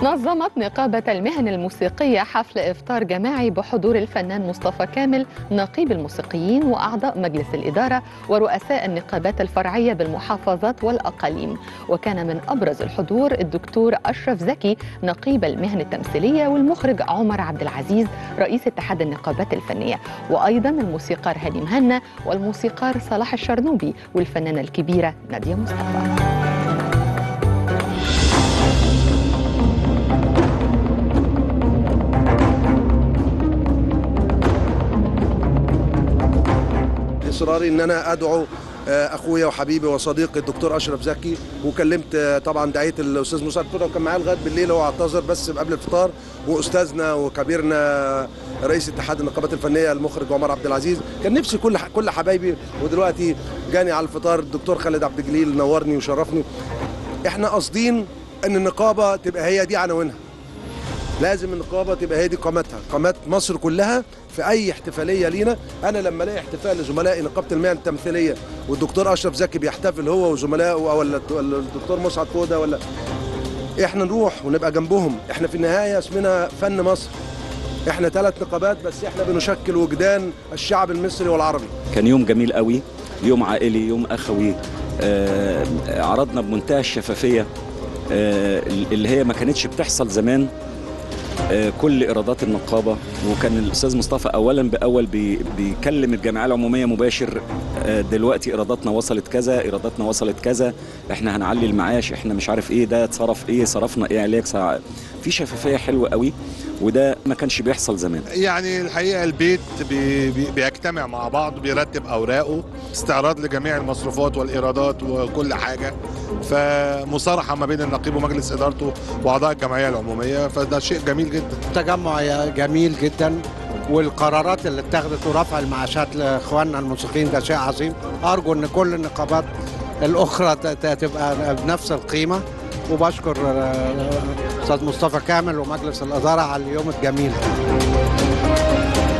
نظمت نقابة المهن الموسيقية حفل إفطار جماعي بحضور الفنان مصطفى كامل نقيب الموسيقيين وأعضاء مجلس الإدارة ورؤساء النقابات الفرعية بالمحافظات والأقاليم وكان من أبرز الحضور الدكتور أشرف زكي نقيب المهن التمثيلية والمخرج عمر عبد العزيز رئيس اتحاد النقابات الفنية وأيضا الموسيقار هاني مهنا والموسيقار صلاح الشرنوبي والفنانة الكبيرة نادية مصطفى اصراري ان انا ادعو آه، اخويا وحبيبي وصديقي الدكتور اشرف زكي وكلمت آه، طبعا دعيت الاستاذ موسى الفطر وكان معايا لغايه بالليل هو اعتذر بس قبل الفطار واستاذنا وكبيرنا رئيس اتحاد النقابات الفنيه المخرج عمر عبد العزيز كان نفسي كل ح- كل حبايبي ودلوقتي جاني على الفطار الدكتور خالد عبد الجليل نورني وشرفني احنا قاصدين ان النقابه تبقى هي دي عناوينها لازم النقابه تبقى هي دي قامتها قامات مصر كلها في اي احتفاليه لينا انا لما الاقي احتفال لزملائي نقابه المهن التمثيليه والدكتور اشرف زكي بيحتفل هو وزملائه او ولا ولا الدكتور مسعد فوده ولا احنا نروح ونبقى جنبهم احنا في النهايه اسمنا فن مصر احنا ثلاث نقابات بس احنا بنشكل وجدان الشعب المصري والعربي كان يوم جميل قوي يوم عائلي يوم اخوي آه، عرضنا بمنتهى الشفافيه آه، اللي هي ما كانتش بتحصل زمان آه، كل ايرادات النقابه وكان الاستاذ مصطفى اولا باول بي بيكلم الجمعيه العموميه مباشر آه، دلوقتي ايراداتنا وصلت كذا ايراداتنا وصلت كذا احنا هنعلي المعاش احنا مش عارف ايه ده اتصرف ايه صرفنا ايه عليك سع- في شفافيه حلوه قوي وده ما كانش بيحصل زمان يعني الحقيقه البيت بي بي بيجتمع مع بعض بيرتب اوراقه استعراض لجميع المصروفات والايرادات وكل حاجه فمصارحه ما بين النقيب ومجلس ادارته واعضاء الجمعيه العموميه فده شيء جميل جدا تجمع جميل جدا والقرارات اللي اتخذت ورفع المعاشات لاخواننا الموسيقيين ده شيء عظيم ارجو ان كل النقابات الاخرى ت- ت- تبقى بنفس القيمه وبشكر آه، استاذ مصطفى كامل ومجلس الاداره على اليوم الجميل ده